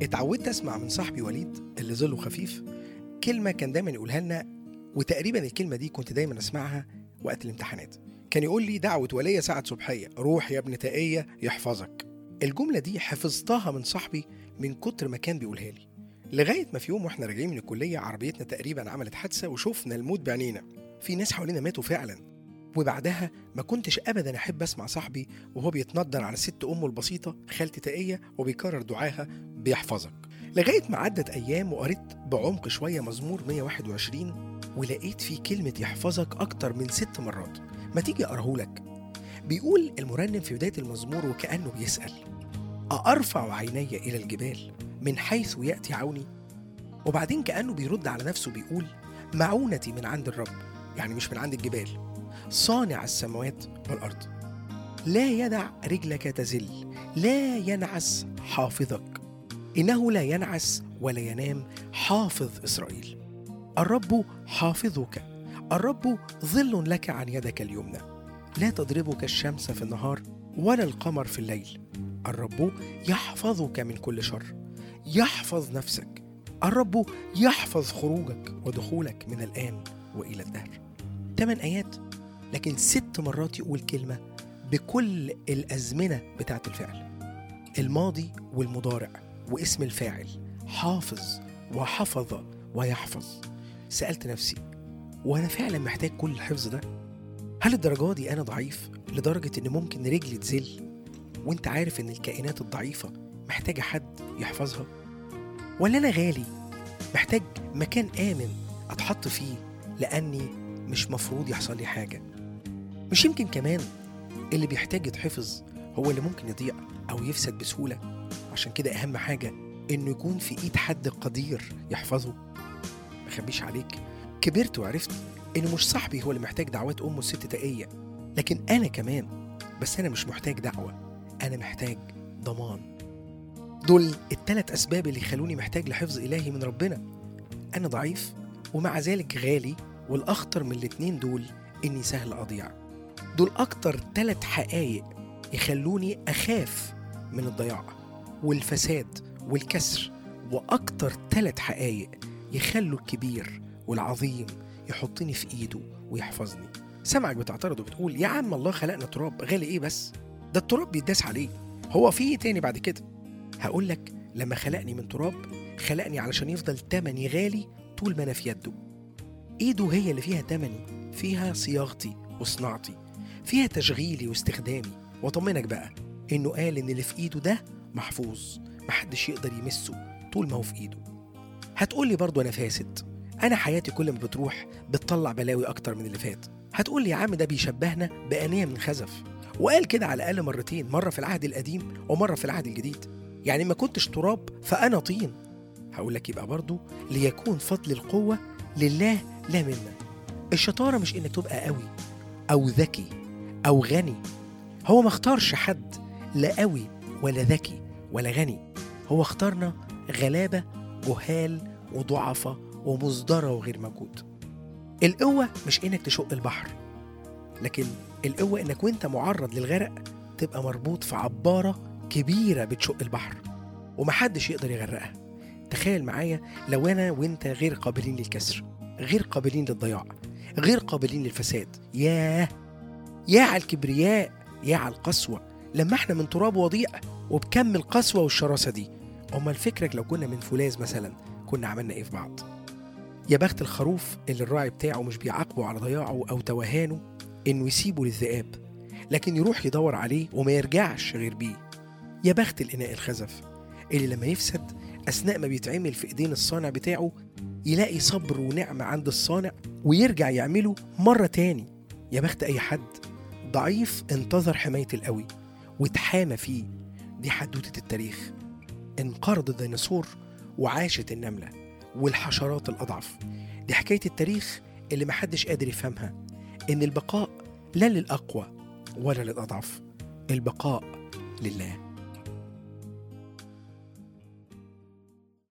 اتعودت اسمع من صاحبي وليد اللي ظله خفيف كلمه كان دايما يقولها لنا وتقريبا الكلمه دي كنت دايما اسمعها وقت الامتحانات كان يقول لي دعوه وليه ساعه صبحيه روح يا ابن تقيه يحفظك الجمله دي حفظتها من صاحبي من كتر ما كان بيقولها لي لغايه ما في يوم واحنا راجعين من الكليه عربيتنا تقريبا عملت حادثه وشفنا الموت بعينينا في ناس حوالينا ماتوا فعلا وبعدها ما كنتش ابدا احب اسمع صاحبي وهو بيتندر على ست امه البسيطه خالتي تقيه وبيكرر دعاها بيحفظك لغايه ما عدت ايام وقريت بعمق شويه مزمور 121 ولقيت فيه كلمه يحفظك اكتر من ست مرات ما تيجي اقراهولك بيقول المرنم في بدايه المزمور وكانه بيسال أأرفع عيني إلى الجبال من حيث يأتي عوني وبعدين كأنه بيرد على نفسه بيقول معونتي من عند الرب يعني مش من عند الجبال صانع السماوات والأرض لا يدع رجلك تزل لا ينعس حافظك إنه لا ينعس ولا ينام حافظ إسرائيل الرب حافظك الرب ظل لك عن يدك اليمنى لا تضربك الشمس في النهار ولا القمر في الليل الرب يحفظك من كل شر يحفظ نفسك الرب يحفظ خروجك ودخولك من الآن وإلى الدهر ثمان آيات لكن ست مرات يقول كلمة بكل الأزمنة بتاعت الفعل الماضي والمضارع واسم الفاعل حافظ وحفظ ويحفظ سألت نفسي وأنا فعلا محتاج كل الحفظ ده هل الدرجة دي أنا ضعيف لدرجة إن ممكن رجلي تزل وانت عارف ان الكائنات الضعيفة محتاجة حد يحفظها ولا انا غالي محتاج مكان آمن اتحط فيه لاني مش مفروض يحصل لي حاجة مش يمكن كمان اللي بيحتاج يتحفظ هو اللي ممكن يضيع او يفسد بسهولة عشان كده اهم حاجة انه يكون في ايد حد قدير يحفظه مخبيش عليك كبرت وعرفت ان مش صاحبي هو اللي محتاج دعوات امه الست تقية لكن انا كمان بس انا مش محتاج دعوه أنا محتاج ضمان دول التلات أسباب اللي يخلوني محتاج لحفظ إلهي من ربنا أنا ضعيف ومع ذلك غالي والأخطر من الاتنين دول إني سهل أضيع دول أكتر تلات حقايق يخلوني أخاف من الضياع والفساد والكسر وأكتر تلات حقايق يخلوا الكبير والعظيم يحطني في إيده ويحفظني سمعك بتعترض وبتقول يا عم الله خلقنا تراب غالي إيه بس ده التراب بيتداس عليه هو في ايه تاني بعد كده هقول لك لما خلقني من تراب خلقني علشان يفضل تمني غالي طول ما انا في يده ايده هي اللي فيها تمني فيها صياغتي وصناعتي فيها تشغيلي واستخدامي واطمنك بقى انه قال ان اللي في ايده ده محفوظ محدش يقدر يمسه طول ما هو في ايده هتقولي برضو انا فاسد انا حياتي كل ما بتروح بتطلع بلاوي اكتر من اللي فات هتقولي يا عم ده بيشبهنا بانيه من خزف وقال كده على الأقل مرتين مرة في العهد القديم ومرة في العهد الجديد يعني ما كنتش تراب فأنا طين هقول لك يبقى برضو ليكون فضل القوة لله لا منا الشطارة مش إنك تبقى قوي أو ذكي أو غني هو ما اختارش حد لا قوي ولا ذكي ولا غني هو اختارنا غلابة جهال وضعفة ومصدرة وغير موجود القوة مش إنك تشق البحر لكن القوة إنك وأنت معرض للغرق تبقى مربوط في عبارة كبيرة بتشق البحر ومحدش يقدر يغرقها تخيل معايا لو أنا وأنت غير قابلين للكسر غير قابلين للضياع غير قابلين للفساد ياه يا على الكبرياء يا على القسوة لما احنا من تراب وضيع وبكم القسوة والشراسة دي أمال فكرك لو كنا من فولاذ مثلا كنا عملنا إيه في بعض يا بخت الخروف اللي الراعي بتاعه مش بيعاقبه على ضياعه أو توهانه إنه يسيبه للذئاب لكن يروح يدور عليه وما يرجعش غير بيه يا بخت الإناء الخزف اللي لما يفسد أثناء ما بيتعمل في إيدين الصانع بتاعه يلاقي صبر ونعمة عند الصانع ويرجع يعمله مرة تاني يا بخت أي حد ضعيف انتظر حماية القوي واتحامى فيه دي حدوتة التاريخ انقرض الديناصور وعاشت النملة والحشرات الأضعف دي حكاية التاريخ اللي محدش قادر يفهمها إن البقاء لا للأقوى ولا للأضعف البقاء لله